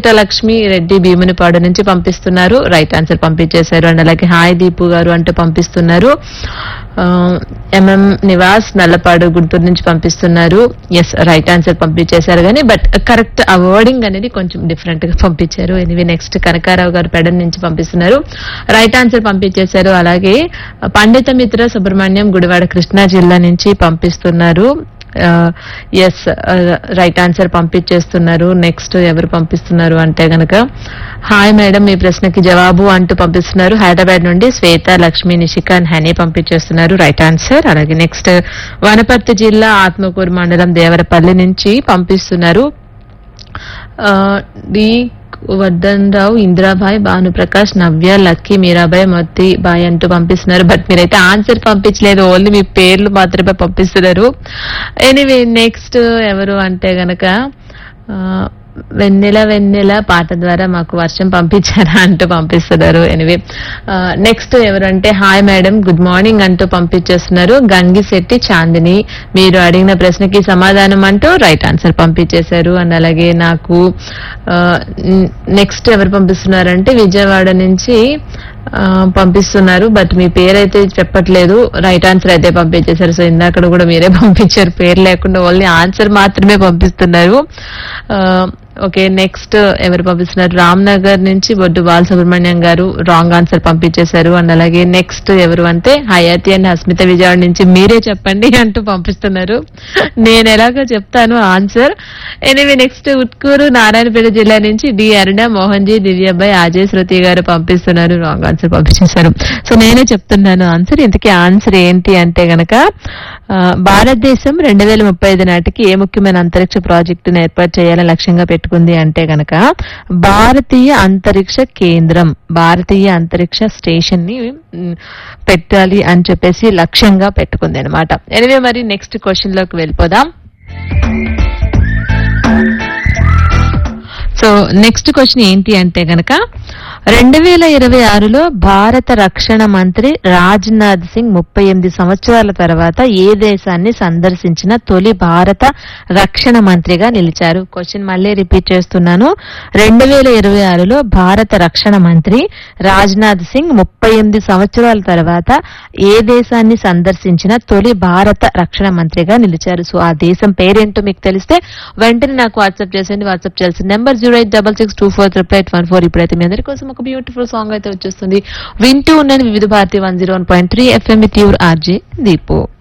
వెంకటలక్ష్మి రెడ్డి భీమునిపాడు నుంచి పంపిస్తున్నారు right answer పంపించేశారు అండ్ అలాగే హాయ్ దీపు గారు అంటూ పంపిస్తున్నారు ఆ, ఎంఎం నివాస్ నల్లపాడు గుంటూరు నుంచి పంపిస్తున్నారు ఎస్ రైట్ ఆన్సర్ పంపించేశారు కానీ బట్ కరెక్ట్ ఆ వర్డింగ్ అనేది కొంచెం డిఫరెంట్ గా పంపించారు ఎనివే నెక్స్ట్ కనకారావు గారు పెడన్ నుంచి పంపిస్తున్నారు రైట్ ఆన్సర్ పంపించేశారు అలాగే పండిత మిత్ర సుబ్రహ్మణ్యం గుడివాడ కృష్ణా జిల్లా నుంచి పంపిస్తున్నారు ఎస్ రైట్ ఆన్సర్ పంపించేస్తున్నారు నెక్స్ట్ ఎవరు పంపిస్తున్నారు అంటే గనక హాయ్ మేడం మీ ప్రశ్నకి జవాబు అంటూ పంపిస్తున్నారు హైదరాబాద్ నుండి శ్వేత లక్ష్మి నిషిక అండ్ హనీ పంపించేస్తున్నారు రైట్ ఆన్సర్ అలాగే నెక్స్ట్ వనపర్తి జిల్లా ఆత్మకూరు మండలం దేవరపల్లి నుంచి పంపిస్తున్నారు ఆ, డి వర్ధన్ రావు ఇందిరాబాయ్ భానుప్రకాష్ నవ్య లక్కీ మీరాబాయ్ మొత్తి బాయ్ అంటూ పంపిస్తున్నారు బట్ మీరైతే ఆన్సర్ పంపించలేదు ఓన్లీ మీ పేర్లు మాత్రమే పంపిస్తున్నారు ఎనీవే నెక్స్ట్ ఎవరు అంటే గనక ఆ, వెన్నెల వెన్నెల పాట ద్వారా మాకు వర్షం పంపించారా అంటూ పంపిస్తున్నారు ఎనివే నెక్స్ట్ ఎవరంటే హాయ్ మేడం గుడ్ మార్నింగ్ అంటూ పంపించేస్తున్నారు గంగిశెట్టి చాందిని మీరు అడిగిన ప్రశ్నకి సమాధానం అంటూ రైట్ ఆన్సర్ పంపించేశారు అండ్ అలాగే నాకు నెక్స్ట్ ఎవరు పంపిస్తున్నారంటే విజయవాడ నుంచి ఆ, పంపిస్తున్నారు బట్ మీ పేరైతే చెప్పట్లేదు రైట్ ఆన్సర్ అయితే పంపించేశారు సో ఇందాక కూడా మీరే పంపించారు పేరు లేకుండా ఓన్లీ ఆన్సర్ మాత్రమే పంపిస్తున్నారు ఆ, ఓకే నెక్స్ట్ ఎవరు పంపిస్తున్నారు రామ్ నగర్ నుంచి బొడ్డు బాలసుబ్రహ్మణ్యం గారు రాంగ్ ఆన్సర్ పంపించేశారు అండ్ అలాగే నెక్స్ట్ ఎవరు అంటే హయాతి అండ్ హస్మిత విజయవాడ నుంచి మీరే చెప్పండి అంటూ పంపిస్తున్నారు నేను ఎలాగో చెప్తాను answer anyway next Utkur Narayanpet జిల్లా నుంచి డి అరుణ మోహన్ జీ దివ్యాబాయ్ అజయ్ శృతి గారు పంపిస్తున్నారు రాంగ్ ఆన్సర్ పంపించేశారు సో నేనే చెప్తున్నాను ఆన్సర్ ఇంతకీ ఆన్సర్ ఏంటి అంటే గనక ఆ, భారతదేశం రెండు వేల ముప్పై ఐదు నాటికి ఏ ముఖ్యమైన అంతరిక్ష ప్రాజెక్టును ఏర్పాటు చేయాలని లక్ష్యంగా పెట్టుకుంది అంటే గనక భారతీయ అంతరిక్ష కేంద్రం భారతీయ అంతరిక్ష స్టేషన్ ని మ్, పెట్టాలి అని చెప్పేసి లక్ష్యంగా పెట్టుకుంది అనమాట ఎనివే మరి నెక్స్ట్ క్వశ్చన్ లోకి వెళ్ళిపోదాం సో నెక్స్ట్ క్వశ్చన్ ఏంటి అంటే గనక రెండు వేల ఇరవై ఆరులో భారత రక్షణ మంత్రి రాజ్నాథ్ సింగ్ ముప్పై ఎనిమిది సంవత్సరాల తర్వాత ఏ దేశాన్ని సందర్శించిన తొలి భారత రక్షణ మంత్రిగా నిలిచారు క్వశ్చన్ మళ్ళీ రిపీట్ చేస్తున్నాను రెండు వేల ఇరవై ఆరులో భారత రక్షణ మంత్రి రాజ్నాథ్ సింగ్ ముప్పై ఎనిమిది సంవత్సరాల తర్వాత ఏ దేశాన్ని సందర్శించిన తొలి భారత రక్షణ మంత్రిగా నిలిచారు సో ఆ దేశం పేరేంటో మీకు తెలిస్తే వెంటనే నాకు వాట్సాప్ చేసేయండి వాట్సాప్ చేయాల్సిన number zero eight double six two four triple eight one four ఇప్పుడైతే మీ అందరి కోసం ఒక బ్యూటిఫుల్ సాంగ్ అయితే వచ్చేస్తుంది వింటూ ఉండండి Vividh Bharati one zero one point three FM with your RJ Deepu